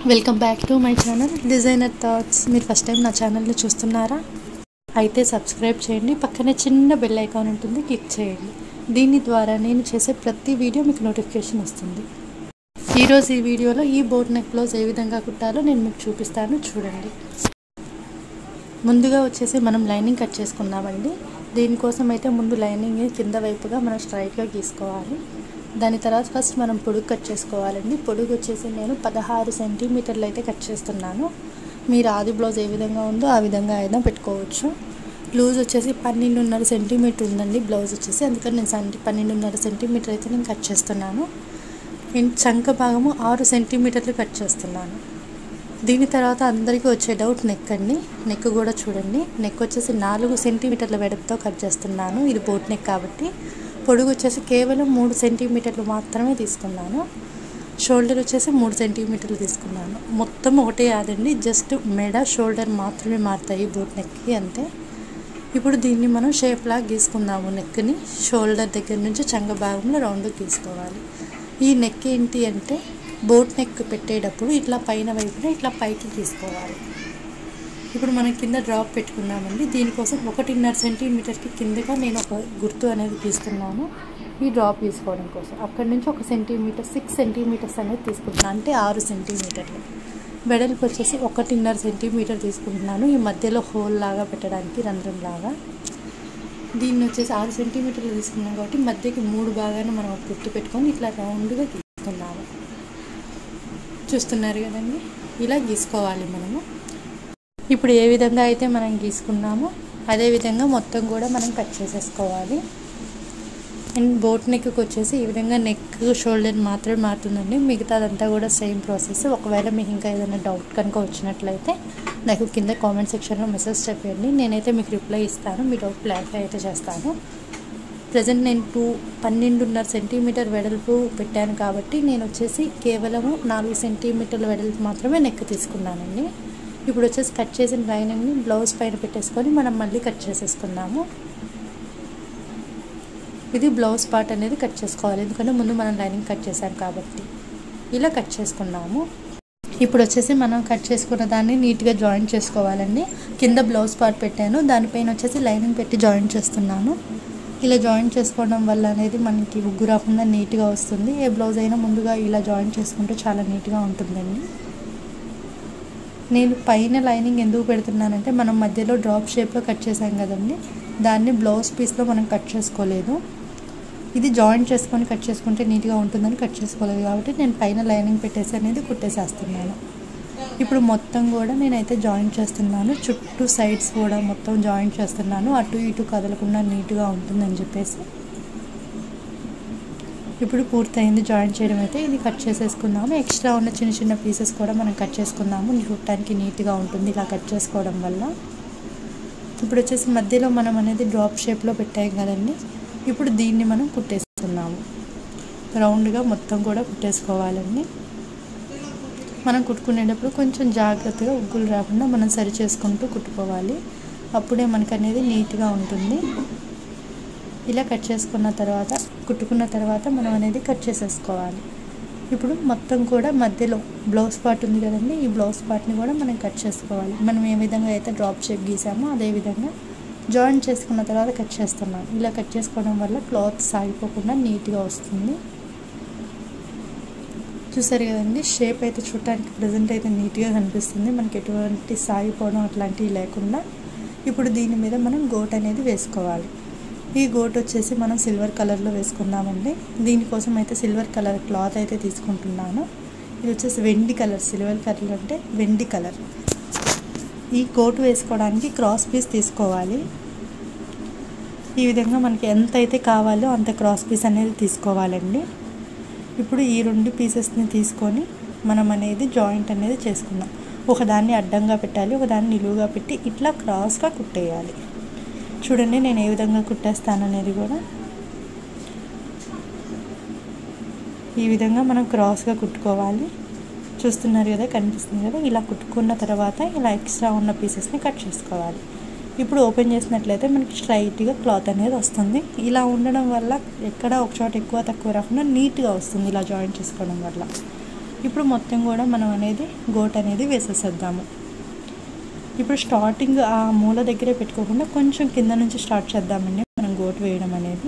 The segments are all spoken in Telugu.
welcome back to my channel designer thoughts మీరు ఫస్ట్ టైం నా ఛానల్ని చూస్తున్నారా అయితే సబ్స్క్రైబ్ చేయండి పక్కనే చిన్న బెల్ ఐకాన్ ఉంటుంది క్లిక్ చేయండి దీని ద్వారా నేను చేసే ప్రతి వీడియో మీకు నోటిఫికేషన్ వస్తుంది ఈరోజు ఈ వీడియోలో ఈ బోట్ నెక్ బ్లౌజ్ ఏ విధంగా కుట్టాలో నేను మీకు చూపిస్తాను చూడండి ముందుగా వచ్చేసి మనం లైనింగ్ కట్ చేసుకున్నామండి దీనికోసం అయితే ముందు లైనింగ్ కింద వైపుగా మనం స్ట్రైట్గా గీసుకోవాలి దాని తర్వాత ఫస్ట్ మనం పొడుగు కట్ చేసుకోవాలండి పొడుగు వచ్చేసి నేను పదహారు సెంటీమీటర్లు అయితే కట్ చేస్తున్నాను మీరు ఆది బ్లౌజ్ ఏ విధంగా ఉందో ఆ విధంగా అయినా పెట్టుకోవచ్చు లూజ్ వచ్చేసి పన్నెండున్నర సెంటీమీటర్ ఉందండి బ్లౌజ్ వచ్చేసి అందుకని నేను సంటి పన్నెండున్నర సెంటీమీటర్ అయితే నేను కట్ చేస్తున్నాను నేను చంక భాగము ఆరు సెంటీమీటర్లు కట్ చేస్తున్నాను దీని తర్వాత అందరికీ వచ్చే డౌట్ నెక్ అండి నెక్ కూడా చూడండి నెక్ వచ్చేసి నాలుగు సెంటీమీటర్ల వెడపుతో కట్ చేస్తున్నాను ఇది బోట్ నెక్ కాబట్టి పొడుగు వచ్చేసి కేవలం మూడు సెంటీమీటర్లు మాత్రమే తీసుకున్నాను షోల్డర్ వచ్చేసి మూడు సెంటీమీటర్లు తీసుకున్నాను మొత్తం ఒకటే కాదండి జస్ట్ మెడ షోల్డర్ మాత్రమే మారుతాయి బోట్ నెక్కి అంతే ఇప్పుడు దీన్ని మనం షేప్ లాగా గీసుకుందాము నెక్ని షోల్డర్ దగ్గర నుంచి చంగ భాగంలో రౌండ్ గీసుకోవాలి ఈ నెక్ ఏంటి అంటే బోట్ నెక్ పెట్టేటప్పుడు ఇట్లా పైన వైపున ఇట్లా పైకి తీసుకోవాలి ఇప్పుడు మనం కింద డ్రాప్ పెట్టుకున్నామండి దీనికోసం ఒకటిన్నర సెంటీమీటర్కి కిందగా నేను ఒక గుర్తు అనేది తీసుకున్నాను ఈ డ్రాప్ తీసుకోవడం కోసం అక్కడి నుంచి ఒక సెంటీమీటర్ సిక్స్ సెంటీమీటర్స్ అనేది తీసుకుంటున్నాను అంటే ఆరు సెంటీమీటర్లు వెడల్పు వచ్చేసి ఒకటిన్నర సెంటీమీటర్ తీసుకుంటున్నాను ఈ మధ్యలో హోల్ లాగా పెట్టడానికి రంధ్రం లాగా దీన్ని వచ్చేసి ఆరు సెంటీమీటర్లు తీసుకున్నాం కాబట్టి మధ్యకి మూడు భాగాన్ని మనం ఒక గుర్తు పెట్టుకొని ఇట్లా రౌండ్గా గీసుకున్నాము చూస్తున్నారు కదండి ఇలా గీసుకోవాలి మనము ఇప్పుడు ఏ విధంగా అయితే మనం గీసుకున్నామో అదే విధంగా మొత్తం కూడా మనం కట్ చేసేసుకోవాలి అండ్ బోట్ నెక్కి వచ్చేసి ఈ విధంగా నెక్ షోల్డర్ మాత్రమే మారుతుందండి మిగతాదంతా కూడా సేమ్ ప్రాసెస్ ఒకవేళ మీకు ఇంకా ఏదైనా డౌట్ కనుక వచ్చినట్లయితే నాకు కింద కామెంట్ సెక్షన్లో మెసేజ్ చెప్పండి నేనైతే మీకు రిప్లై ఇస్తాను మీ డౌట్ క్లారిఫై అయితే చేస్తాను ప్రజెంట్ నేను టూ పన్నెండున్నర సెంటీమీటర్ వెడల్పు పెట్టాను కాబట్టి నేను వచ్చేసి కేవలము నాలుగు సెంటీమీటర్ల వెడల్పు మాత్రమే నెక్ తీసుకున్నానండి ఇప్పుడు వచ్చేసి కట్ చేసిన లైనింగ్ని బ్లౌజ్ పైన పెట్టేసుకొని మనం మళ్ళీ కట్ చేసేసుకున్నాము ఇది బ్లౌజ్ పార్ట్ అనేది కట్ చేసుకోవాలి ఎందుకంటే ముందు మనం లైనింగ్ కట్ చేసాం కాబట్టి ఇలా కట్ చేసుకున్నాము ఇప్పుడు వచ్చేసి మనం కట్ చేసుకున్న దాన్ని నీట్గా జాయింట్ చేసుకోవాలండి కింద బ్లౌజ్ పార్ట్ పెట్టాను దానిపైన వచ్చేసి లైనింగ్ పెట్టి జాయింట్ చేస్తున్నాను ఇలా జాయింట్ చేసుకోవడం వల్ల అనేది మనకి ఉగ్గు రాకుండా నీట్గా వస్తుంది ఏ బ్లౌజ్ అయినా ముందుగా ఇలా జాయింట్ చేసుకుంటే చాలా నీట్గా ఉంటుందండి నేను పైన లైనింగ్ ఎందుకు పెడుతున్నానంటే మనం మధ్యలో డ్రాప్ షేప్లో కట్ చేసాం కదండి దాన్ని బ్లౌజ్ పీస్లో మనం కట్ చేసుకోలేదు ఇది జాయింట్ చేసుకొని కట్ చేసుకుంటే నీట్గా ఉంటుందని కట్ చేసుకోలేదు కాబట్టి నేను పైన లైనింగ్ పెట్టేసి అనేది కుట్టేసేస్తున్నాను ఇప్పుడు మొత్తం కూడా నేనైతే జాయింట్ చేస్తున్నాను చుట్టూ సైడ్స్ కూడా మొత్తం జాయింట్ చేస్తున్నాను అటు ఇటు కదలకుండా నీట్గా ఉంటుందని చెప్పేసి ఇప్పుడు పూర్తయింది జాయింట్ చేయడం అయితే ఇది కట్ చేసేసుకున్నాము ఎక్స్ట్రా ఉన్న చిన్న చిన్న పీసెస్ కూడా మనం కట్ చేసుకున్నాము చూడటానికి నీట్గా ఉంటుంది ఇలా కట్ చేసుకోవడం వల్ల ఇప్పుడు వచ్చేసి మధ్యలో మనం అనేది డ్రాప్ షేప్లో పెట్టాం కదండి ఇప్పుడు దీన్ని మనం కుట్టేస్తున్నాము రౌండ్గా మొత్తం కూడా కుట్టేసుకోవాలండి మనం కుట్టుకునేటప్పుడు కొంచెం జాగ్రత్తగా ఉగ్గులు రాకుండా మనం సరి చేసుకుంటూ కుట్టుకోవాలి అప్పుడే మనకు అనేది నీట్గా ఉంటుంది ఇలా కట్ చేసుకున్న తర్వాత కుట్టుకున్న తర్వాత మనం అనేది కట్ చేసేసుకోవాలి ఇప్పుడు మొత్తం కూడా మధ్యలో బ్లౌజ్ పార్ట్ ఉంది కదండి ఈ బ్లౌజ్ పార్ట్ని కూడా మనం కట్ చేసుకోవాలి మనం ఏ విధంగా అయితే డ్రాప్ షేప్ గీసామో అదే విధంగా జాయిన్ చేసుకున్న తర్వాత కట్ చేస్తున్నాం ఇలా కట్ చేసుకోవడం వల్ల క్లాత్ సాగిపోకుండా నీట్గా వస్తుంది చూసారు కదండి షేప్ అయితే చూడటానికి ప్రజెంట్ అయితే నీట్గా కనిపిస్తుంది మనకి ఎటువంటి సాగిపోవడం అట్లాంటివి లేకుండా ఇప్పుడు దీని మీద మనం గోట్ అనేది వేసుకోవాలి ఈ గోట్ వచ్చేసి మనం సిల్వర్ కలర్లో వేసుకున్నామండి దీనికోసం అయితే సిల్వర్ కలర్ క్లాత్ అయితే తీసుకుంటున్నాను ఇది వచ్చేసి వెండి కలర్ సిల్వర్ కలర్ అంటే వెండి కలర్ ఈ కోట్ వేసుకోవడానికి క్రాస్ పీస్ తీసుకోవాలి ఈ విధంగా మనకి ఎంత అయితే కావాలో అంత క్రాస్ పీస్ అనేది తీసుకోవాలండి ఇప్పుడు ఈ రెండు పీసెస్ని తీసుకొని మనం అనేది జాయింట్ అనేది చేసుకుందాం ఒకదాన్ని అడ్డంగా పెట్టాలి ఒకదాన్ని నిలువుగా పెట్టి ఇట్లా క్రాస్గా కుట్టేయాలి చూడండి నేను ఏ విధంగా కుట్టేస్తాను అనేది కూడా ఈ విధంగా మనం క్రాస్గా కుట్టుకోవాలి చూస్తున్నారు కదా కనిపిస్తుంది కదా ఇలా కుట్టుకున్న తర్వాత ఇలా ఎక్స్ట్రా ఉన్న పీసెస్ని కట్ చేసుకోవాలి ఇప్పుడు ఓపెన్ చేసినట్లయితే మనకి స్ట్రైట్గా క్లాత్ అనేది వస్తుంది ఇలా ఉండడం వల్ల ఎక్కడ ఒక చోట ఎక్కువ తక్కువ రాకుండా నీట్గా వస్తుంది ఇలా జాయిన్ చేసుకోవడం వల్ల ఇప్పుడు మొత్తం కూడా మనం అనేది గోట్ అనేది వేసేసేద్దాము ఇప్పుడు స్టార్టింగ్ ఆ మూల దగ్గరే పెట్టుకోకుండా కొంచెం కింద నుంచి స్టార్ట్ చేద్దామండి మనం గోటు వేయడం అనేది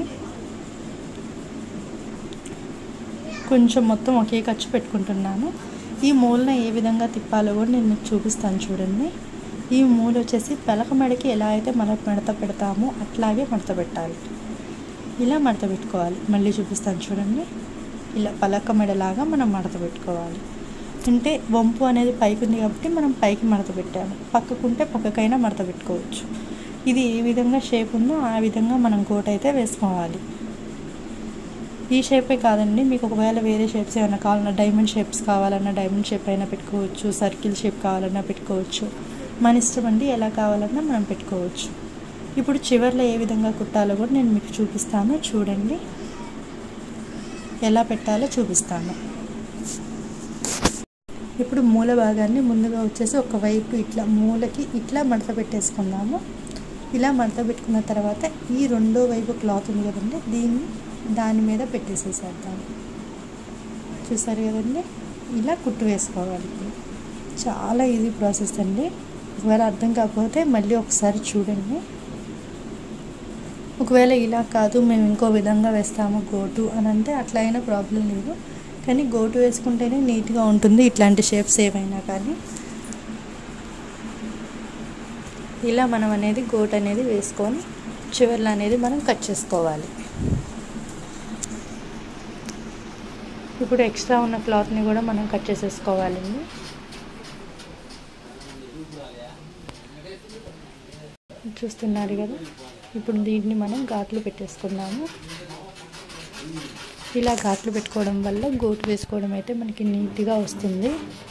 కొంచెం మొత్తం ఒకే ఖర్చు పెట్టుకుంటున్నాను ఈ మూలన ఏ విధంగా తిప్పాలో కూడా నేను మీకు చూపిస్తాను చూడండి ఈ మూల వచ్చేసి పెలక మెడకి ఎలా అయితే మనం మడత పెడతామో అట్లాగే మడత పెట్టాలి ఇలా మడత పెట్టుకోవాలి మళ్ళీ చూపిస్తాను చూడండి ఇలా పలక మెడలాగా మనం మడత పెట్టుకోవాలి అంటే వంపు అనేది పైకి ఉంది కాబట్టి మనం పైకి మడత పెట్టాము పక్కకుంటే పక్కకైనా మడత పెట్టుకోవచ్చు ఇది ఏ విధంగా షేప్ ఉందో ఆ విధంగా మనం కోట్ అయితే వేసుకోవాలి ఈ షేపే కాదండి మీకు ఒకవేళ వేరే షేప్స్ ఏమైనా కావాలన్నా డైమండ్ షేప్స్ కావాలన్నా డైమండ్ షేప్ అయినా పెట్టుకోవచ్చు సర్కిల్ షేప్ కావాలన్నా పెట్టుకోవచ్చు మన ఇష్టం అండి ఎలా కావాలన్నా మనం పెట్టుకోవచ్చు ఇప్పుడు చివర్లో ఏ విధంగా కుట్టాలో కూడా నేను మీకు చూపిస్తాను చూడండి ఎలా పెట్టాలో చూపిస్తాను ఇప్పుడు మూల భాగాన్ని ముందుగా వచ్చేసి ఒకవైపు ఇట్లా మూలకి ఇట్లా మడత పెట్టేసుకుందాము ఇలా మడత పెట్టుకున్న తర్వాత ఈ రెండో వైపు క్లాత్ ఉంది కదండి దీన్ని దాని మీద పెట్టేసేసేద్దాము చూసారు కదండి ఇలా కుట్టు వేసుకోవాలి ఇప్పుడు చాలా ఈజీ ప్రాసెస్ అండి ఒకవేళ అర్థం కాకపోతే మళ్ళీ ఒకసారి చూడండి ఒకవేళ ఇలా కాదు మేము ఇంకో విధంగా వేస్తాము గోటు అని అంటే అట్లా అయినా ప్రాబ్లం లేదు కానీ గోటు వేసుకుంటేనే నీట్గా ఉంటుంది ఇట్లాంటి షేప్స్ ఏవైనా కానీ ఇలా మనం అనేది గోట్ అనేది వేసుకొని చివర్లు అనేది మనం కట్ చేసుకోవాలి ఇప్పుడు ఎక్స్ట్రా ఉన్న క్లాత్ని కూడా మనం కట్ చేసేసుకోవాలండి చూస్తున్నారు కదా ఇప్పుడు దీన్ని మనం ఘాట్లు పెట్టేసుకున్నాము ఇలా ఘాట్లు పెట్టుకోవడం వల్ల గోటు వేసుకోవడం అయితే మనకి నీట్గా వస్తుంది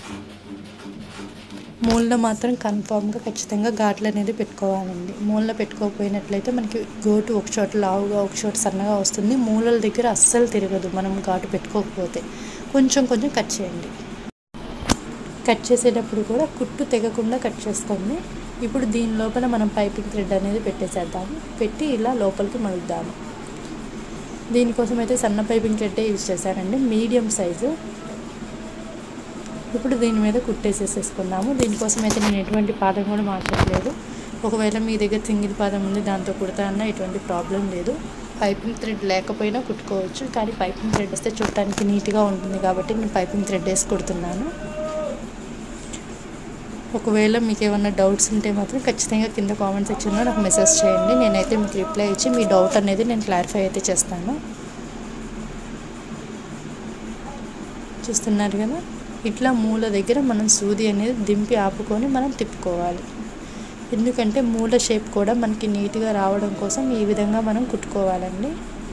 మూలలో మాత్రం కన్ఫామ్గా ఖచ్చితంగా ఘాట్లు అనేది పెట్టుకోవాలండి మూలలో పెట్టుకోకపోయినట్లయితే మనకి గోటు ఒక చోట లావుగా ఒక చోట సన్నగా వస్తుంది మూలల దగ్గర అస్సలు తిరగదు మనం ఘాటు పెట్టుకోకపోతే కొంచెం కొంచెం కట్ చేయండి కట్ చేసేటప్పుడు కూడా కుట్టు తెగకుండా కట్ చేసుకోండి ఇప్పుడు దీని లోపల మనం పైపింగ్ థ్రెడ్ అనేది పెట్టేసేద్దాము పెట్టి ఇలా లోపలికి మలుద్దాము దీనికోసం అయితే సన్న పైపింగ్ థ్రెడ్డే యూజ్ చేశానండి మీడియం సైజు ఇప్పుడు దీని మీద కుట్టేసేసేసుకున్నాము దీనికోసం అయితే నేను ఎటువంటి పాదం కూడా మార్చట్లేదు ఒకవేళ మీ దగ్గర సింగిల్ పాదం ఉంది దాంతో కుడతా అన్న ఎటువంటి ప్రాబ్లం లేదు పైపింగ్ థ్రెడ్ లేకపోయినా కుట్టుకోవచ్చు కానీ పైపింగ్ థ్రెడ్ వస్తే చూడటానికి నీట్గా ఉంటుంది కాబట్టి నేను పైపింగ్ థ్రెడ్ వేసి కుడుతున్నాను ఒకవేళ మీకు ఏమైనా డౌట్స్ ఉంటే మాత్రం ఖచ్చితంగా కింద కామెంట్ సెక్షన్లో నాకు మెసేజ్ చేయండి నేనైతే మీకు రిప్లై ఇచ్చి మీ డౌట్ అనేది నేను క్లారిఫై అయితే చేస్తాను చూస్తున్నారు కదా ఇట్లా మూల దగ్గర మనం సూది అనేది దింపి ఆపుకొని మనం తిప్పుకోవాలి ఎందుకంటే మూల షేప్ కూడా మనకి నీట్గా రావడం కోసం ఈ విధంగా మనం కుట్టుకోవాలండి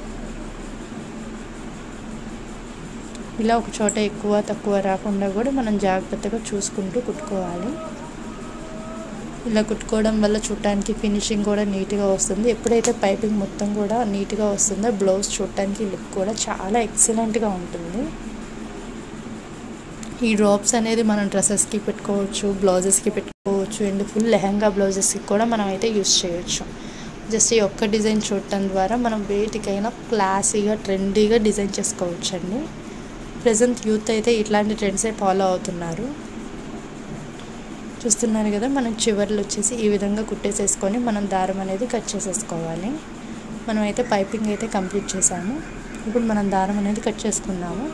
ఇలా ఒక చోట ఎక్కువ తక్కువ రాకుండా కూడా మనం జాగ్రత్తగా చూసుకుంటూ కుట్టుకోవాలి ఇలా కుట్టుకోవడం వల్ల చూడటానికి ఫినిషింగ్ కూడా నీట్గా వస్తుంది ఎప్పుడైతే పైపింగ్ మొత్తం కూడా నీట్గా వస్తుందో బ్లౌజ్ చూడటానికి లుక్ కూడా చాలా ఎక్సలెంట్గా ఉంటుంది ఈ డ్రాప్స్ అనేది మనం డ్రెస్సెస్కి పెట్టుకోవచ్చు బ్లౌజెస్కి పెట్టుకోవచ్చు అండ్ ఫుల్ లెహంగా బ్లౌజెస్కి కూడా మనం అయితే యూస్ చేయొచ్చు జస్ట్ ఈ ఒక్క డిజైన్ చూడటం ద్వారా మనం వేటికైనా క్లాసీగా ట్రెండీగా డిజైన్ చేసుకోవచ్చు అండి ప్రజెంట్ యూత్ అయితే ఇట్లాంటి ట్రెండ్సే ఫాలో అవుతున్నారు చూస్తున్నారు కదా మనం చివర్లు వచ్చేసి ఈ విధంగా కుట్టేసేసుకొని మనం దారం అనేది కట్ చేసేసుకోవాలి మనం అయితే పైపింగ్ అయితే కంప్లీట్ చేసాము ఇప్పుడు మనం దారం అనేది కట్ చేసుకున్నాము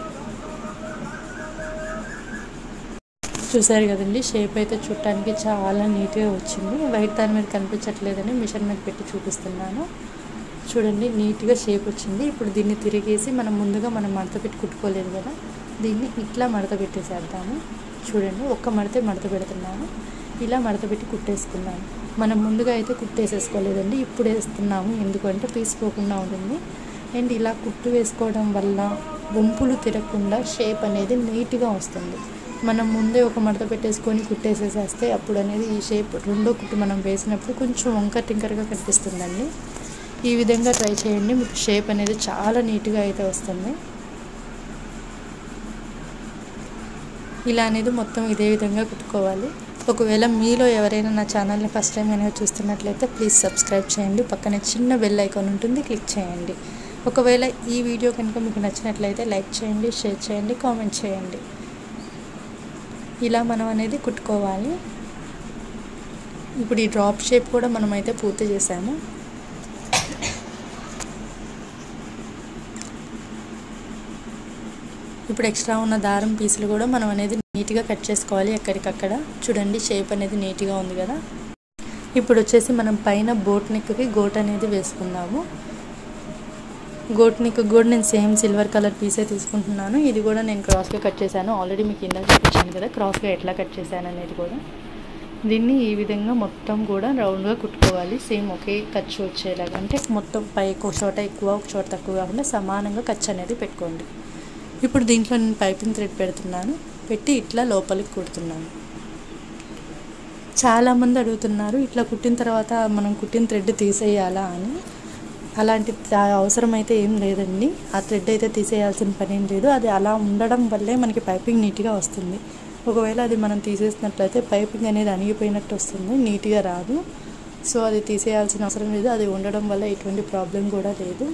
చూసారు కదండి షేప్ అయితే చూడటానికి చాలా నీట్గా వచ్చింది వైట్ దాని మీద కనిపించట్లేదని మిషన్ మీద పెట్టి చూపిస్తున్నాను చూడండి నీట్గా షేప్ వచ్చింది ఇప్పుడు దీన్ని తిరిగేసి మనం ముందుగా మనం మడత పెట్టి కుట్టుకోలేదు కదా దీన్ని ఇట్లా మడత పెట్టేసేద్దాము చూడండి ఒక్క మడతే మడత పెడుతున్నాము ఇలా మడత పెట్టి కుట్టేసుకున్నాము మనం ముందుగా అయితే కుట్టేసేసుకోలేదండి ఇప్పుడు వేస్తున్నాము ఎందుకంటే పీసిపోకుండా ఉంటుంది అండ్ ఇలా కుట్టు వేసుకోవడం వల్ల వంపులు తిరగకుండా షేప్ అనేది నీట్గా వస్తుంది మనం ముందే ఒక మడత పెట్టేసుకొని కుట్టేసేసేస్తే అప్పుడు అనేది ఈ షేప్ రెండో కుట్టు మనం వేసినప్పుడు కొంచెం వంక టింకర్గా కనిపిస్తుందండి ఈ విధంగా ట్రై చేయండి మీకు షేప్ అనేది చాలా నీట్గా అయితే వస్తుంది ఇలా అనేది మొత్తం ఇదే విధంగా కుట్టుకోవాలి ఒకవేళ మీలో ఎవరైనా నా ఛానల్ని ఫస్ట్ టైం కనుక చూస్తున్నట్లయితే ప్లీజ్ సబ్స్క్రైబ్ చేయండి పక్కనే చిన్న బెల్ ఐకాన్ ఉంటుంది క్లిక్ చేయండి ఒకవేళ ఈ వీడియో కనుక మీకు నచ్చినట్లయితే లైక్ చేయండి షేర్ చేయండి కామెంట్ చేయండి ఇలా మనం అనేది కుట్టుకోవాలి ఇప్పుడు ఈ డ్రాప్ షేప్ కూడా మనం అయితే పూర్తి చేసాము ఇప్పుడు ఎక్స్ట్రా ఉన్న దారం పీసులు కూడా మనం అనేది నీట్గా కట్ చేసుకోవాలి ఎక్కడికక్కడ చూడండి షేప్ అనేది నీట్గా ఉంది కదా ఇప్పుడు వచ్చేసి మనం పైన బోట్ నెక్కి గోట్ అనేది వేసుకుందాము గోట్ నెక్ కూడా నేను సేమ్ సిల్వర్ కలర్ పీసే తీసుకుంటున్నాను ఇది కూడా నేను క్రాస్గా కట్ చేశాను ఆల్రెడీ మీకు ఇందాక చూపించాను కదా క్రాస్గా ఎట్లా కట్ చేశాను అనేది కూడా దీన్ని ఈ విధంగా మొత్తం కూడా రౌండ్గా కుట్టుకోవాలి సేమ్ ఒకే ఖర్చు వచ్చేలాగా అంటే మొత్తం పై ఒక చోట ఎక్కువ ఒక చోట తక్కువ కాకుండా సమానంగా ఖర్చు అనేది పెట్టుకోండి ఇప్పుడు దీంట్లో నేను పైపింగ్ థ్రెడ్ పెడుతున్నాను పెట్టి ఇట్లా లోపలికి కుడుతున్నాను చాలామంది అడుగుతున్నారు ఇట్లా కుట్టిన తర్వాత మనం కుట్టిన థ్రెడ్ తీసేయాలా అని అలాంటి అవసరం అయితే ఏం లేదండి ఆ థ్రెడ్ అయితే తీసేయాల్సిన పని ఏం లేదు అది అలా ఉండడం వల్లే మనకి పైపింగ్ నీట్గా వస్తుంది ఒకవేళ అది మనం తీసేసినట్లయితే పైపింగ్ అనేది అణిగిపోయినట్టు వస్తుంది నీట్గా రాదు సో అది తీసేయాల్సిన అవసరం లేదు అది ఉండడం వల్ల ఎటువంటి ప్రాబ్లం కూడా లేదు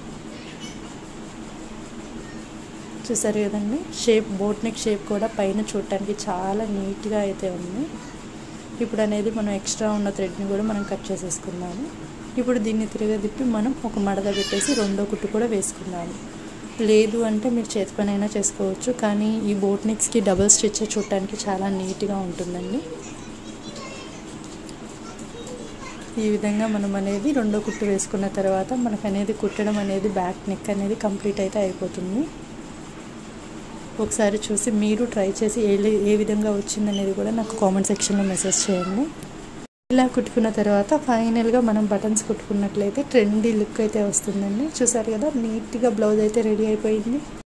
చూసారు కదండి షేప్ బోట్ నెక్ షేప్ కూడా పైన చూడటానికి చాలా నీట్గా అయితే ఉంది ఇప్పుడు అనేది మనం ఎక్స్ట్రా ఉన్న థ్రెడ్ని కూడా మనం కట్ చేసేసుకున్నాము ఇప్పుడు దీన్ని తిరగదిప్పి మనం ఒక మడత పెట్టేసి రెండో కుట్టు కూడా వేసుకున్నాము లేదు అంటే మీరు చేతి పని అయినా చేసుకోవచ్చు కానీ ఈ బోట్ నెక్స్కి డబుల్ స్టిచ్ చూడటానికి చాలా నీట్గా ఉంటుందండి ఈ విధంగా మనం అనేది రెండో కుట్టు వేసుకున్న తర్వాత మనకు అనేది కుట్టడం అనేది బ్యాక్ నెక్ అనేది కంప్లీట్ అయితే అయిపోతుంది ఒకసారి చూసి మీరు ట్రై చేసి ఏ ఏ విధంగా వచ్చిందనేది కూడా నాకు కామెంట్ సెక్షన్లో మెసేజ్ చేయండి ఇలా కుట్టుకున్న తర్వాత ఫైనల్గా మనం బటన్స్ కుట్టుకున్నట్లయితే ట్రెండీ లుక్ అయితే వస్తుందండి చూసారు కదా నీట్గా బ్లౌజ్ అయితే రెడీ అయిపోయింది